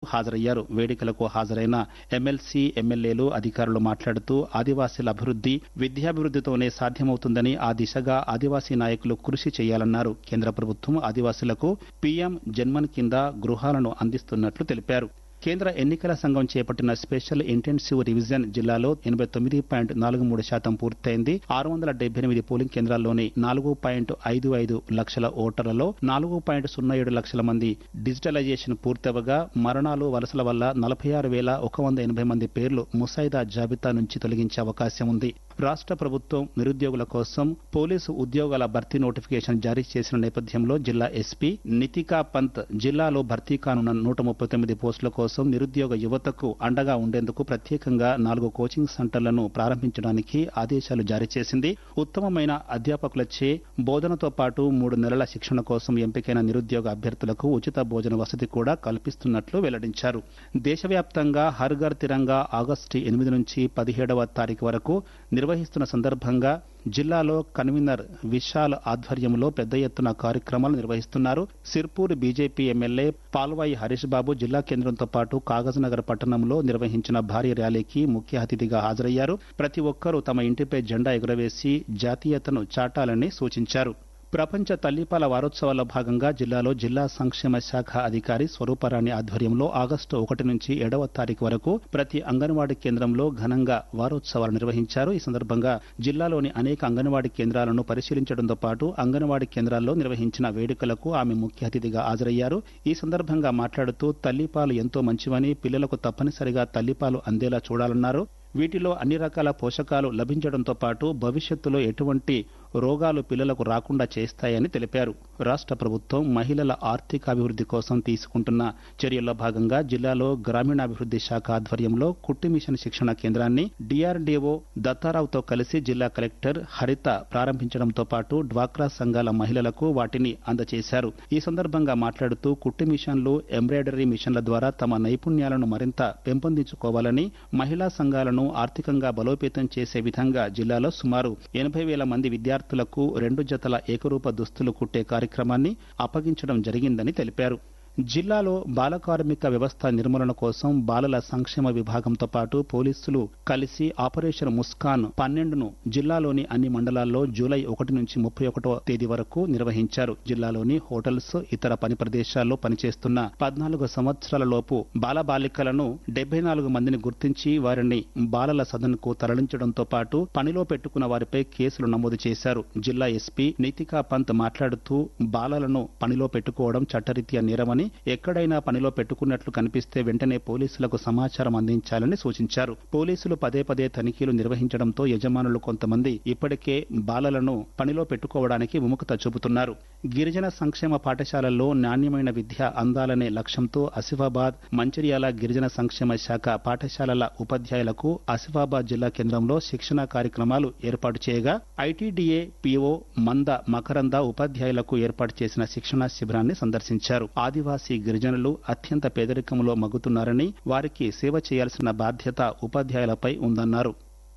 హాజరయ్యారు వేడుకలకు హాజరైన ఎమ్మెల్సీ ఎమ్మెల్యేలు అధికారులు మాట్లాడుతూ ఆదివాసీల అభివృద్ధి విద్యాభివృద్ధితోనే సాధ్యమవుతుందని ఆ దిశగా ఆదివాసీ నాయకులు కృషి చేయాలన్నారు కేంద్ర ప్రభుత్వం ఆదివాసీలకు పీఎం జన్మన్ కింద గృహాలను అందిస్తున్నట్లు తెలిపారు కేంద్ర ఎన్నికల సంఘం చేపట్టిన స్పెషల్ ఇంటెన్సివ్ రివిజన్ జిల్లాలో ఎనభై తొమ్మిది పాయింట్ నాలుగు మూడు శాతం పూర్తయింది ఆరు వందల డెబ్బై ఎనిమిది పోలింగ్ కేంద్రాల్లోని నాలుగు పాయింట్ ఐదు ఐదు లక్షల ఓటర్లలో నాలుగు పాయింట్ సున్నా ఏడు లక్షల మంది డిజిటలైజేషన్ పూర్తవగా మరణాలు వలసల వల్ల నలభై ఆరు వేల ఒక వంద ఎనభై మంది పేర్లు ముసాయిదా జాబితా నుంచి తొలగించే అవకాశం ఉంది రాష్ట్ర ప్రభుత్వం నిరుద్యోగుల కోసం పోలీసు ఉద్యోగాల భర్తీ నోటిఫికేషన్ జారీ చేసిన నేపథ్యంలో జిల్లా ఎస్పీ నితికా పంత్ జిల్లాలో భర్తీ కానున్న నూట ముప్పై తొమ్మిది పోస్టుల కోసం నిరుద్యోగ యువతకు అండగా ఉండేందుకు ప్రత్యేకంగా నాలుగు కోచింగ్ సెంటర్లను ప్రారంభించడానికి ఆదేశాలు జారీ చేసింది ఉత్తమమైన అధ్యాపకులచే బోధనతో పాటు మూడు నెలల శిక్షణ కోసం ఎంపికైన నిరుద్యోగ అభ్యర్థులకు ఉచిత భోజన వసతి కూడా కల్పిస్తున్నట్లు వెల్లడించారు దేశవ్యాప్తంగా హర్ ఘర్ తిరంగా ఆగస్టు ఎనిమిది నుంచి పదిహేడవ తారీఖు వరకు నిర్వహిస్తున్న సందర్భంగా జిల్లాలో కన్వీనర్ విశాల్ ఆధ్వర్యంలో పెద్ద ఎత్తున కార్యక్రమాలు నిర్వహిస్తున్నారు సిర్పూర్ బీజేపీ ఎమ్మెల్యే పాల్వాయి హరీష్ బాబు జిల్లా కేంద్రంతో పాటు కాగజ్నగర్ పట్టణంలో నిర్వహించిన భారీ ర్యాలీకి ముఖ్య అతిథిగా హాజరయ్యారు ప్రతి ఒక్కరూ తమ ఇంటిపై జెండా ఎగురవేసి జాతీయతను చాటాలని సూచించారు ప్రపంచ తల్లిపాల వారోత్సవాల్లో భాగంగా జిల్లాలో జిల్లా సంక్షేమ శాఖ అధికారి స్వరూపరాణి ఆధ్వర్యంలో ఆగస్టు ఒకటి నుంచి ఏడవ తారీఖు వరకు ప్రతి అంగన్వాడీ కేంద్రంలో ఘనంగా వారోత్సవాలు నిర్వహించారు ఈ సందర్భంగా జిల్లాలోని అనేక అంగన్వాడీ కేంద్రాలను పరిశీలించడంతో పాటు అంగన్వాడీ కేంద్రాల్లో నిర్వహించిన వేడుకలకు ఆమె ముఖ్య అతిథిగా హాజరయ్యారు ఈ సందర్భంగా మాట్లాడుతూ తల్లిపాలు ఎంతో మంచివని పిల్లలకు తప్పనిసరిగా తల్లిపాలు అందేలా చూడాలన్నారు వీటిలో అన్ని రకాల పోషకాలు లభించడంతో పాటు భవిష్యత్తులో ఎటువంటి రోగాలు పిల్లలకు రాకుండా చేస్తాయని తెలిపారు రాష్ట్ర ప్రభుత్వం మహిళల ఆర్థికాభివృద్ధి కోసం తీసుకుంటున్న చర్యల్లో భాగంగా జిల్లాలో గ్రామీణాభివృద్ధి శాఖ ఆధ్వర్యంలో కుట్టి మిషన్ శిక్షణ కేంద్రాన్ని డిఆర్డీఓ దత్తారావుతో కలిసి జిల్లా కలెక్టర్ హరిత ప్రారంభించడంతో పాటు డ్వాక్రా సంఘాల మహిళలకు వాటిని అందజేశారు ఈ సందర్భంగా మాట్లాడుతూ కుట్టి మిషన్లు ఎంబ్రాయిడరీ మిషన్ల ద్వారా తమ నైపుణ్యాలను మరింత పెంపొందించుకోవాలని మహిళా సంఘాలను ఆర్థికంగా బలోపేతం చేసే విధంగా జిల్లాలో సుమారు ఎనభై వేల మంది విద్యార్థులకు రెండు జతల ఏకరూప దుస్తులు కుట్టే కార్యక్రమాన్ని అప్పగించడం జరిగిందని తెలిపారు జిల్లాలో బాల కార్మిక వ్యవస్థ నిర్మూలన కోసం బాలల సంక్షేమ విభాగంతో పాటు పోలీసులు కలిసి ఆపరేషన్ ముస్కాన్ పన్నెండును జిల్లాలోని అన్ని మండలాల్లో జూలై ఒకటి నుంచి ముప్పై ఒకటో తేదీ వరకు నిర్వహించారు జిల్లాలోని హోటల్స్ ఇతర పని ప్రదేశాల్లో పనిచేస్తున్న పద్నాలుగు సంవత్సరాల లోపు బాల బాలికలను డెబ్బై నాలుగు మందిని గుర్తించి వారిని బాలల సదన్కు తరలించడంతో పాటు పనిలో పెట్టుకున్న వారిపై కేసులు నమోదు చేశారు జిల్లా ఎస్పీ నీతికా పంత్ మాట్లాడుతూ బాలలను పనిలో పెట్టుకోవడం చట్టరీత్యా నేరమని ఎక్కడైనా పనిలో పెట్టుకున్నట్లు కనిపిస్తే వెంటనే పోలీసులకు సమాచారం అందించాలని సూచించారు పోలీసులు పదే పదే తనిఖీలు నిర్వహించడంతో యజమానులు కొంతమంది ఇప్పటికే బాలలను పనిలో పెట్టుకోవడానికి విముఖత చూపుతున్నారు గిరిజన సంక్షేమ పాఠశాలల్లో నాణ్యమైన విద్య అందాలనే లక్ష్యంతో ఆసిఫాబాద్ మంచిర్యాల గిరిజన సంక్షేమ శాఖ పాఠశాలల ఉపాధ్యాయులకు ఆసిఫాబాద్ జిల్లా కేంద్రంలో శిక్షణ కార్యక్రమాలు ఏర్పాటు చేయగా ఐటీడీఏ పీఓ మంద మకరంద ఉపాధ్యాయులకు ఏర్పాటు చేసిన శిక్షణా శిబిరాన్ని సందర్శించారు ఆదివాసీ గిరిజనులు అత్యంత పేదరికంలో మగ్గుతున్నారని వారికి సేవ చేయాల్సిన బాధ్యత ఉపాధ్యాయులపై ఉందన్నారు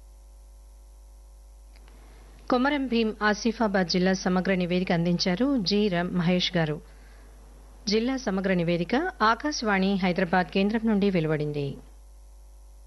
కొమరం భీం ఆసిఫాబాద్ జిల్లా సమగ్ర నివేదిక అందించారు జి రం మహేష్ గారు జిల్లా సమగ్ర నివేదిక ఆకాశవాణి హైదరాబాద్ కేంద్రం నుండి వెలువడింది